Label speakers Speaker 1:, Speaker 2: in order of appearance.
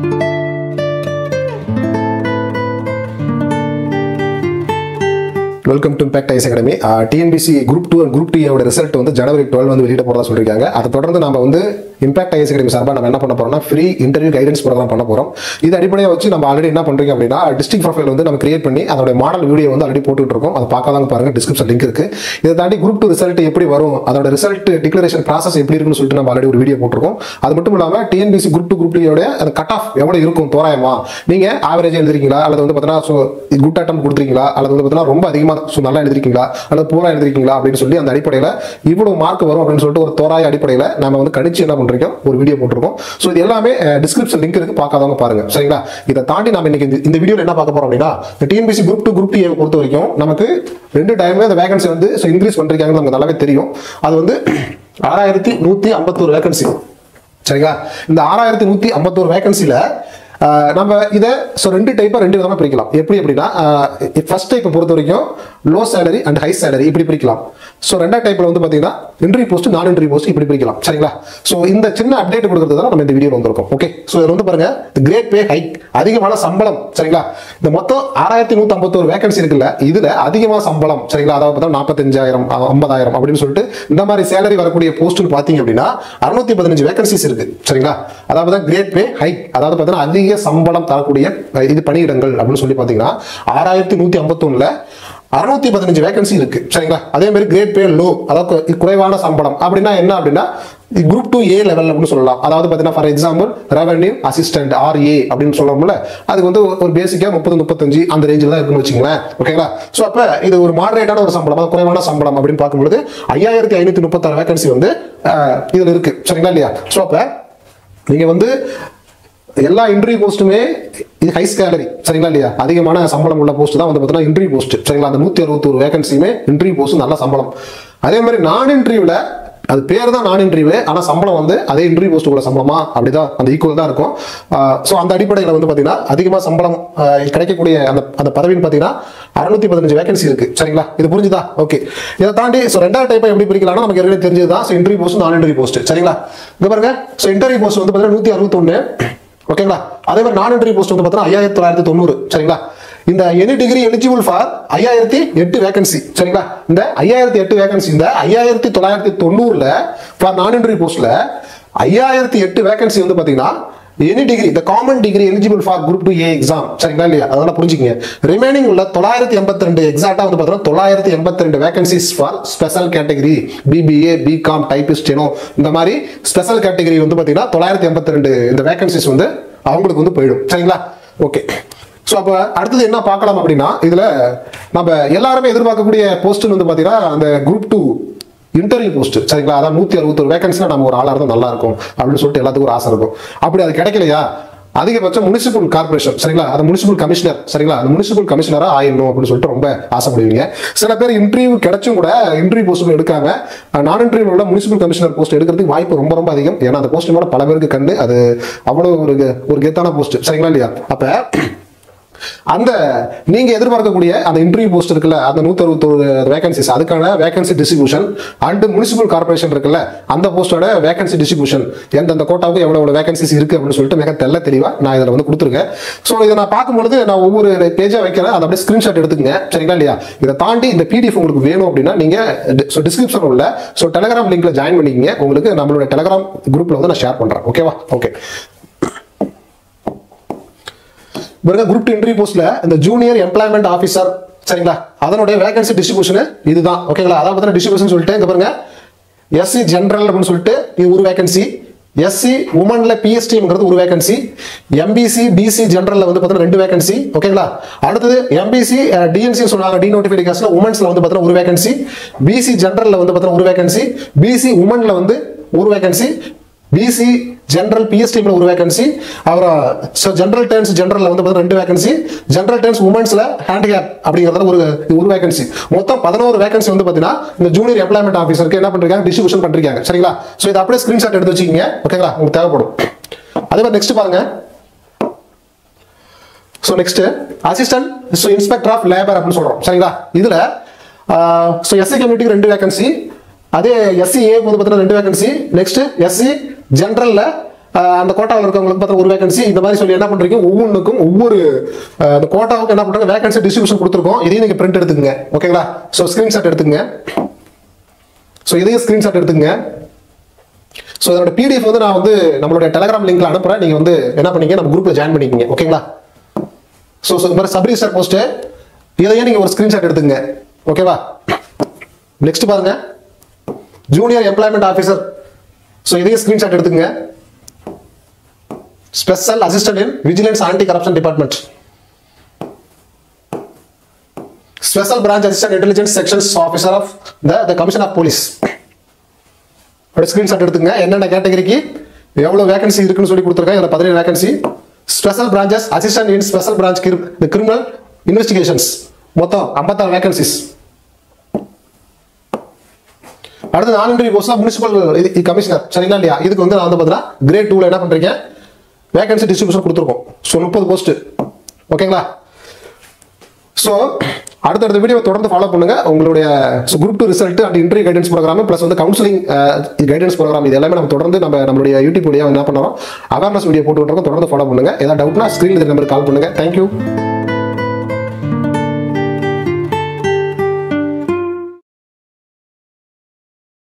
Speaker 1: welcome to impact IAS academy TNPSC group two and group டியோட result வந்து ஜனவரி twelve வந்து வெளியிட போறதா சொல்லியிருக்காங்க அதை தொடர்ந்து நம்ம வந்து இம்பாக்ட் ஐஸ் அகாடமி சார்பாக நம்ம என்ன பண்ண போறோம்னா ஃப்ரீ இன்டர்வியூ கைடன்ஸ் ப்ரோக்ராம் பண்ண போறோம் இது அடிப்படையாக வச்சு நம்ம ஆல்ரெடி என்ன பண்றீங்க அப்படின்னா டிஸ்ட்ரிக்ட் ப்ரொஃபைல் வந்து நம்ம கிரியேட் பண்ணி அதோட மாடல் வீடியோ வந்து ஆல்ரெடி போட்டுட்டு இருக்கோம் அதை பார்க்காதவங்க பாருங்க டிஸ்கிரிப்ஷன் லிங்க் இருக்கு இதை தாண்டி குரூப் டூ ரிசல்ட் எப்படி வரும் அதோட ரிசல்ட் டிக்ளரேஷன் ப்ராசஸ் எப்படி இருக்குன்னு சொல்லிட்டு நம்ம ஆல்ரெடி ஒரு வீடியோ போட்டிருக்கோம் அது மட்டும் இல்லாமல் டிஎன்பிசி குரூப் டூ குரூப் டியோட அந்த கட் ஆஃப் எவ்வளவு இருக்கும் தோராயமா நீங்க ஆவரேஜ் எழுதிருக்கீங்களா அல்லது வந்து பார்த்தீங்கன்னா குட் அட்டம் கொடுத்துருக்கீங்களா அல்லது வந்து பார்த்தீங்கன்னா ரொம்ப அதிகமாக so நல்லா எழுதிருக்கீங்களா அல்லது பூரா எழுதிருக்கீங்களா அப்படின்னு சொல்லி அந்த அடிப்படையில் இவ்வளவு மார்க் வரும் அப்படின்னு சொல்லிட்டு ஒரு தோராய அடிப்படையில் நம்ம வந்து கணிச்சு என்ன பண்றீங்க ஒரு வீடியோ போட்டிருக்கோம் ஸோ இது எல்லாமே டிஸ்கிரிப்ஷன் லிங்க் இருக்கு பார்க்காதவங்க பாருங்க சரிங்களா இதை தாண்டி நம்ம இன்னைக்கு இந்த- இந்த வீடியோவில் என்ன பார்க்க போறோம் அப்படின்னா TNPSC group two group D பொறுத்த வரைக்கும் நமக்கு ரெண்டு டைமே அந்த வேகன்சி வந்து இன்க்ரீஸ் பண்ணிருக்காங்க நமக்கு நல்லாவே தெரியும் அது வந்து ஆறாயிரத்தி நூத்தி ஐம்பத்தோரு வேகன்சி சரிங்களா இந்த ஆறாயிரத்தி நூத்தி ஐம்பத்தோரு வேகன்சில நம்ம இதை ஸோ ரெண்டு டைப்பா ரெண்டு விதமா பிரிக்கலாம் எப்படி அப்படின்னா ஃபர்ஸ்ட் டைப்பை பொறுத்த வரைக்கும் low salary and high salary இப்படி பிரிக்கலாம் ஸோ ரெண்டாவது டைப்ல வந்து பாத்தீங்கன்னா entry post non entry post இப்படி பிரிக்கலாம் சரிங்களா ஸோ இந்த சின்ன அப்டேட் கொடுக்கறது தான் நம்ம இந்த வீடியோ வந்திருக்கோம் ஓகே ஸோ இது வந்து பாருங்க கிரேட் பே ஹைக் அதிகமான சம்பளம் சரிங்களா இந்த மொத்தம் ஆறாயிரத்தி நூத்தி ஐம்பத்தோரு வேகன்சி இருக்குல்ல இதுல அதிகமான சம்பளம் சரிங்களா அதாவது பார்த்தா நாற்பத்தஞ்சாயிரம் ஐம்பதாயிரம் அப்படின்னு சொல்லிட்டு இந்த மாதிரி சேலரி வரக்கூடிய போஸ்ட்னு பாத்தீங்க அப்படின்னா அறுநூத்தி பதினஞ்சு வேகன்சிஸ் இருக்கு சரிங்களா அதாவது கிரேட் பே ஹைக் அதாவது பார்த்தீங்கன்னா அதிக சம்பளம் தரக்கூடிய அஹ், இது பணியிடங்கள் அப்படின்னு சொல்லி பாத்தீங்கன்னா ஆறாயிரத்தி நூத்தி ஐம்பத்தொன்னுல அறுநூத்தி பதினஞ்சு வேகன்சி இருக்கு சரிங்களா அதே மாதிரி கிரேட் பே லோ அதாவது கு- குறைவான சம்பளம் அப்படின்னா என்ன அப்படின்னா குரூப் டூ ஏ லெவல் அப்படின்னு சொல்லலாம் அதாவது பார்த்தீங்கன்னா for example revenue assistant R A அப்படின்னு சொல்லணும்ல அதுக்கு வந்து ஒரு பேசிக்கா முப்பது முப்பத்தஞ்சு அந்த ரேஞ்சில் தான் இருக்குன்னு வச்சுங்களேன் ஓகேங்களா ஸோ அப்போ இது ஒரு மாடரேட்டான ஒரு சம்பளம் அதாவது குறைவான சம்பளம் அப்படின்னு பார்க்கும்பொழுது ஐயாயிரத்தி ஐநூத்தி முப்பத்தாறு வேகன்சி வந்து அஹ், இதுல இருக்கு சரிங்களா இல்லையா ஸோ அப்போ நீங்க வந்து எல்லா இன்டர்வியூ போஸ்ட்டுமே இது ஹை ஸ்கேலரி சரிங்களா இல்லையா அதிகமான சம்பளம் உள்ள போஸ்ட் தான் வந்து பார்த்தீங்கன்னா இன்டர்வியூ போஸ்ட் சரிங்களா அந்த நூத்தி அறுபத்தொரு வேகன்சியுமே இன்டர்வியூ போஸ்ட் நல்ல சம்பளம் அதே மாதிரி நான் இன்டர்வியூல அது பேர் தான் நான் இன்டர்வியூ ஆனா சம்பளம் வந்து அதே இன்டர்வியூ போஸ்ட் உள்ள சம்பளமா அப்படிதான் அந்த ஈக்குவல் தான் இருக்கும் ஸோ அந்த அடிப்படையில் வந்து பார்த்தீங்கன்னா அதிகமாக சம்பளம் ஆஹ், கிடைக்கக்கூடிய அந்த அந்த பதவின்னு பார்த்தீங்கன்னா அறுநூத்தி பதினஞ்சு வேகன்சி இருக்கு சரிங்களா இது புரிஞ்சுதா ஓகே இதை தாண்டி ஸோ ரெண்டாவது டைப்பை எப்படி பிரிக்கலாம்னா நமக்கு ஏற்கனவே தெரிஞ்சது தான் so interview post non interview post சரிங்களா இங்க பாருங்க ஸோ இன்டர்வியூ போஸ்ட் வந்து பார்த்தீங்கன்னா நூத்தி அறுபத்தொன்னு ஓகேங்களா அதே மாதிரி நான் என்ட்ரி போஸ்ட் வந்து பார்த்தீங்கன்னா ஐயாயிரத்தி தொள்ளாயிரத்தி தொண்ணூறு சரிங்களா இந்த எனி டிகிரி எலிஜிபிள் ஃபார் ஐயாயிரத்தி எட்டு வேகன்சி சரிங்களா இந்த ஐயாயிரத்தி எட்டு வேகன்சி இந்த ஐயாயிரத்தி தொள்ளாயிரத்தி தொண்ணூறுல ஃபார் நான் என்ட்ரி போஸ்ட்ல ஐயாயிரத்தி எட்டு வேகன்சி வந்து பாத்தீங்கன்னா எனி டிகிரி இந்த common degree eligible for group two A exam சரிங்களா இல்லையா அதனால புரிஞ்சுக்கங்க ரிமைனிங் உள்ள தொள்ளாயிரத்தி எண்பத்தி ரெண்டு எக்ஸாக்டா வந்து பார்த்தீங்கன்னா தொள்ளாயிரத்தி எண்பத்தி ரெண்டு vacancies for special category BBA BCom typist steno இந்த மாதிரி ஸ்பெஷல் கேட்டகரி வந்து பார்த்தீங்கன்னா தொள்ளாயிரத்தி எண்பத்தி ரெண்டு இந்த வேகன்சிஸ் வந்து அவங்களுக்கு வந்து போயிடும் சரிங்களா ஓகே ஸோ அப்போ அடுத்தது என்ன பார்க்கலாம் அப்படின்னா இதில் நம்ம எல்லாருமே எதிர்பார்க்கக்கூடிய போஸ்ட்னு வந்து பார்த்தீங்கன்னா அந்த குரூப் டூ இன்டர்வியூ போஸ்ட் சரிங்களா அதான் நூற்றி அறுபத்தொரு வேகன்சியில் நம்ம ஒரு ஆளாக இருந்தால் நல்லா இருக்கும் அப்படின்னு சொல்லிட்டு எல்லாத்துக்கும் ஒரு ஆசை இருக்கும் அப்படி அது கிடைக்கலையா அதிகபட்சம் முனிசிபல் கார்பரேஷன் சரிங்களா அது முனிசிபல் கமிஷனர் சரிங்களா அந்த முனிசிபல் கமிஷனரா ஆயிடணும் அப்படின்னு சொல்லிட்டு ரொம்ப ஆசைப்படுவீங்க சில பேர் இன்டர்வியூ கிடைச்சும் கூட இன்டர்வியூ போஸ்ட் எடுக்காம நான் இன்டர்வியூ உள்ள முனிசிபல் கமிஷனர் போஸ்ட் எடுக்கிறதுக்கு வாய்ப்பு ரொம்ப ரொம்ப அதிகம் ஏன்னா அந்த போஸ்ட் மேல பல பேருக்கு கண்டு அது அவ்வளவு ஒரு ஒரு கெத்தான போஸ்ட் சரிங்களா இல்லையா அப்ப அந்த நீங்க எதிர்பார்க்கக்கூடிய அந்த இன்டர்வியூ போஸ்ட் இருக்குல்ல அந்த நூத்தி அறுபத்தொரு வேகன்சிஸ் அதுக்கான vacancy distribution and municipal corporation இருக்குல்ல அந்த போஸ்டோட வேகன்சி டிஸ்ட்ரிபியூஷன் எந்தெந்த கோட்டாவுக்கு எவ்வளவு வேகன்சிஸ் இருக்கு அப்படின்னு சொல்லிட்டு மிக தெல்ல தெளிவா நான் இதுல வந்து கொடுத்துருக்கேன் ஸோ இதை நான் பார்க்கும்பொழுது நான் ஒவ்வொரு பேஜா வைக்கிறேன் அதை அப்படியே ஸ்கிரீன்ஷாட் எடுத்துக்கங்க சரிங்களா இல்லையா இதை தாண்டி இந்த பிடிஎஃப் உங்களுக்கு வேணும் அப்படின்னா நீங்க டிஸ்கிரிப்ஷன் உள்ள ஸோ டெலகிராம் லிங்க்ல ஜாயின் பண்ணிக்கங்க உங்களுக்கு நம்மளோட டெலகிராம் குரூப்ல வந்து நான் ஷேர் பண்றேன் ஓகேவா ஓகே பாருங்க குரூப் டூ இன்டர்வியூ போஸ்ட்ல இந்த ஜூனியர் எம்ப்ளாய்மெண்ட் ஆஃபீஸர் சரிங்களா அதனுடைய வேகன்சி டிஸ்ட்ரிபியூஷன் இதுதான் ஓகேங்களா அதாவது பார்த்தீங்கன்னா டிஸ்ட்ரிபியூஷன் சொல்லிட்டு இங்க பாருங்க எஸ்சி ஜெனரல் அப்படின்னு சொல்லிட்டு இது ஒரு வேகன்சி எஸ்சி உமன்ல பிஎஸ்டிங்கிறது ஒரு வேகன்சி எம்பிசி பிசி ஜெனரல்ல வந்து பார்த்தீங்கன்னா ரெண்டு வேகன்சி ஓகேங்களா அடுத்தது எம்பிசி டிஎன்சி சொன்னாங்க டி நோட்டிபிகேஷன் உமன்ஸ்ல வந்து பார்த்தீங்கன்னா ஒரு வேகன்சி பிசி ஜெனரல்ல வந்து பார்த்தீங்கன்னா ஒரு வேகன்சி பிசி உமன்ல வந்து ஒரு வேகன்சி பிசி ஜெனரல் பிஎஸ்டில ஒரு வேகன்சி அப்புறம் ஸோ ஜெனரல் டேர்ன்ஸ் ஜெனரல்ல வந்து பார்த்தீங்கன்னா ரெண்டு வேகன்சி ஜெனரல் டேர்ன்ஸ் உமன்ஸ்ல ஹேண்டிகேப் அப்படிங்கிறதுல ஒரு ஒரு வேகன்சி மொத்தம் பதினோரு வேகன்சி வந்து பார்த்தீங்கன்னா இந்த ஜூனியர் எம்ப்ளாய்மெண்ட் ஆஃபீஸருக்கு என்ன பண்றாங்க டிஸ்ட்ரிபியூஷன் பண்றீங்க சரிங்களா ஸோ இதை அப்படியே ஸ்கிரீன்ஷாட் எடுத்து வச்சுக்கோங்க ஓகேங்களா உங்களுக்கு தேவைப்படும் அதே மாதிரி நெக்ஸ்ட் பாருங்க so next assistant so inspector of labour அப்படின்னு சொல்றோம் சரிங்களா இதுல ஸோ எஸ்சி கம்யூனிட்டிக்கு ரெண்டு வேகன்சி அதே எஸ்சி ஏ வந்து பார்த்தீங்கன்னா ரெண்டு வேகன்சி நெக்ஸ்ட் எஸ்சி ஜென்ரல்ல அஹ், அந்த கோட்டாவில் இருக்கவங்களுக்கு பார்த்தா ஒரு வேகன்சி இந்த மாதிரி சொல்லி என்ன பண்றீங்க ஒவ்வொன்றுக்கும் ஒவ்வொரு அஹ், அந்த கோட்டாவுக்கு என்ன பண்றாங்க வேகன்சி டிஸ்ட்ரிபியூஷன் கொடுத்துருக்கோம் இதையும் நீங்க பிரிண்ட் எடுத்துக்கங்க ஓகேங்களா ஸோ ஸ்கிரீன்ஷாட் எடுத்துக்கங்க ஸோ இதையும் ஸ்கிரீன்ஷாட் எடுத்துக்கங்க ஸோ இதோட பிடிஎஃப் வந்து நான் வந்து நம்மளுடைய டெலகிராம் லிங்க்ல அனுப்புறேன் நீங்க வந்து என்ன பண்ணீங்க நம்ம குரூப்ல ஜாயின் பண்ணிக்கங்க ஓகேங்களா ஸோ ஸோ இந்த சப் ரிஜிஸ்டர் போஸ்ட் இதையே நீங்க ஒரு ஸ்கிரீன்ஷாட் எடுத்துங்க ஓகேவா நெக்ஸ்ட் பாருங்க ஜூனியர் எம்ப்ளாய்மெண்ட் ஆஃபீஸர் ஸோ இதையும் ஸ்கிரீன்ஷாட் எடுத்துங்க special assistant in vigilance anti corruption department special branch assistant intelligence sections officer of the the commission of police ஒரு ஸ்கிரீன்ஷாட் எடுத்துங்க என்னென்ன கேட்டகரிக்கு எவ்வளவு வேகன்சி இருக்குன்னு சொல்லி கொடுத்துருக்காங்க இதுல பதினேழு vacancy special branches assistant in special branch criminal investigations மொத்தம் ஐம்பத்தாறு வேகன்சிஸ் அடுத்து நான் இன்டர்வியூ போஸ்ட் முனிசிபல் கமிஷனர் சரிங்களா இல்லையா இதுக்கு வந்து நான் வந்து பார்த்தீங்கன்னா கிரேட் டூல என்ன பண்றீங்க வேகன்சி டிஸ்ட்ரிபியூஷன் கொடுத்துருக்கோம் ஸோ முப்பது போஸ்ட் ஓகேங்களா ஸோ அடுத்தடுத்த வீடியோ தொடர்ந்து ஃபாலோ பண்ணுங்க உங்களுடைய group two result and interview guidance program plus வந்து கவுன்சிலிங் கைடன்ஸ் ப்ரோக்ராம் இது எல்லாமே நம்ம தொடர்ந்து நம்ம நம்மளுடைய யூடியூப் வீடியோ என்ன பண்ணுறோம் அவேர்னஸ் வீடியோ போட்டு விட்டுருக்கோம் தொடர்ந்து ஃபாலோ பண்ணுங்க ஏதாவது டவுட்னா ஸ்க்ரீன் நம்பருக்கு கால் பண்ணுங்க தேங்க்யூ